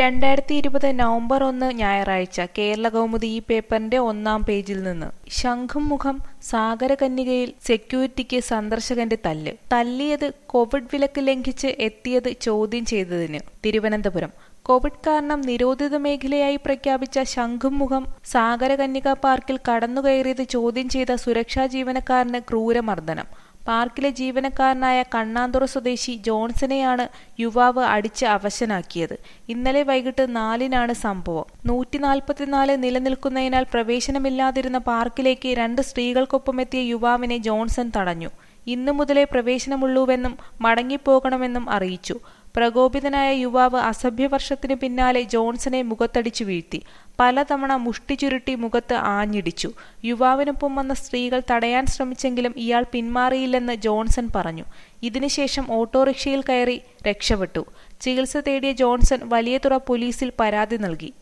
രണ്ടായിരത്തി ഇരുപത് നവംബർ ഒന്ന് ഞായറാഴ്ച കേരളകൗമുദി ഈ പേപ്പറിന്റെ ഒന്നാം പേജിൽ നിന്ന് ശംഖും മുഖം സാഗരകന്യകയിൽ സെക്യൂരിറ്റിക്ക് സന്ദർശകന്റെ തല്ല് തല്ലിയത് കോവിഡ് വിലക്ക് ലംഘിച്ച് എത്തിയത് ചോദ്യം ചെയ്തതിന് തിരുവനന്തപുരം കോവിഡ് കാരണം നിരോധിത മേഖലയായി പ്രഖ്യാപിച്ച ശംഖുമുഖം സാഗരകന്യക പാർക്കിൽ കടന്നുകയറിയത് ചോദ്യം ചെയ്ത സുരക്ഷാ ജീവനക്കാരന് ക്രൂരമർദ്ദനം പാർക്കിലെ ജീവനക്കാരനായ കണ്ണാന്തുറ സ്വദേശി ജോൺസനെയാണ് യുവാവ് അടിച്ച് അവശനാക്കിയത് ഇന്നലെ വൈകിട്ട് നാലിനാണ് സംഭവം നൂറ്റി നാൽപ്പത്തിനാല് നിലനിൽക്കുന്നതിനാൽ പ്രവേശനമില്ലാതിരുന്ന പാർക്കിലേക്ക് രണ്ട് സ്ത്രീകൾക്കൊപ്പമെത്തിയ യുവാവിനെ ജോൺസൺ തടഞ്ഞു ഇന്നു മുതലേ പ്രവേശനമുള്ളൂവെന്നും മടങ്ങിപ്പോകണമെന്നും അറിയിച്ചു പ്രകോപിതനായ യുവാവ് അസഭ്യവർഷത്തിനു പിന്നാലെ ജോൺസനെ മുഖത്തടിച്ചു വീഴ്ത്തി പലതവണ മുഷ്ടി ചുരുട്ടി മുഖത്ത് ആഞ്ഞിടിച്ചു യുവാവിനൊപ്പം വന്ന സ്ത്രീകൾ തടയാൻ ശ്രമിച്ചെങ്കിലും ഇയാൾ പിന്മാറിയില്ലെന്ന് ജോൺസൺ പറഞ്ഞു ഇതിനുശേഷം ഓട്ടോറിക്ഷയിൽ കയറി രക്ഷപ്പെട്ടു ചികിത്സ തേടിയ ജോൺസൺ വലിയതുറ പോലീസിൽ പരാതി നൽകി